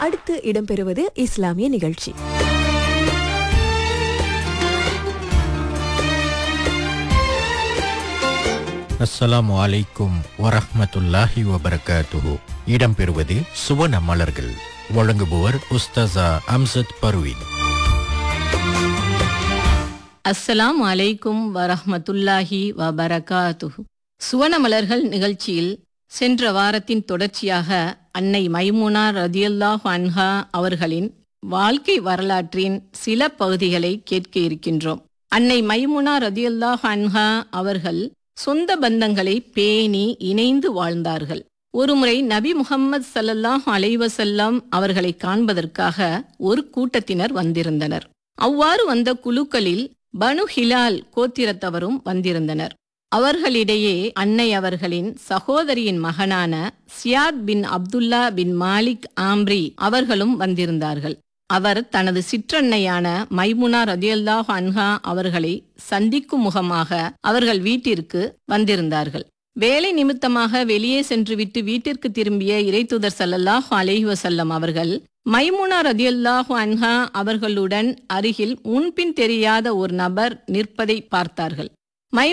அடுத்து இடம்பெறுவது இஸ்லாமிய நிகழ்ச்சி அஸ்ஸலாமு அலைக்கும் வரஹ்மத்துல்லாஹி வபரகாத்துஹு இடம்பெறுவது சுவன மலர்கள் வழங்குபவர் உஸ்தசா அம்சத் பர்வீன் அஸ்ஸலாம் அலைக்கும் வரஹ்மத்துல்லாஹி வபரகாத்துஹு சுவனமலர்கள் நிகழ்ச்சியில் சென்ற வாரத்தின் தொடர்ச்சியாக அன்னை மைமுனா ரதியல்லாஹு அன்ஹா அவர்களின் வாழ்க்கை வரலாற்றின் சில பகுதிகளை கேட்க இருக்கின்றோம் அன்னை மைமுனா ரதியல்லாஹு அன்ஹா அவர்கள் சொந்த பந்தங்களை பேணி இணைந்து வாழ்ந்தார்கள் ஒருமுறை நபி முகம்மது ஸல்லல்லாஹு அலைஹி வஸல்லம் அவர்களை காண்பதற்காக ஒரு கூட்டத்தினர் வந்திருந்தனர் அவ்வாறு வந்த குழுக்களில் பனு ஹிலால் கோத்திரத்தவரும் வந்திருந்தனர் அவர்களிடையே அன்னை அவர்களின் சகோதரியின் மகனான சியாத் பின் அப்துல்லா பின் மாலிக் ஆம்ரி அவர்களும் வந்திருந்தார்கள் அவர் தனது சிற்றன்னையான மைமுனா ரதியல்லாஹு அன்ஹா அவர்களை சந்திக்கும் முகமாக அவர்கள் வீட்டிற்கு வந்திருந்தார்கள் வேலை நிமித்தமாக வெளியே சென்றுவிட்டு வீட்டிற்கு திரும்பிய இறைத்துதர் ஸல்லல்லாஹு அலைஹி வஸல்லம் அவர்கள் மைமுனா ரதியல்லாஹு அன்ஹா அவர்களுடன் அருகில் முன்பின் தெரியாத ஒரு நபர் நிற்பதை பார்த்தார்கள்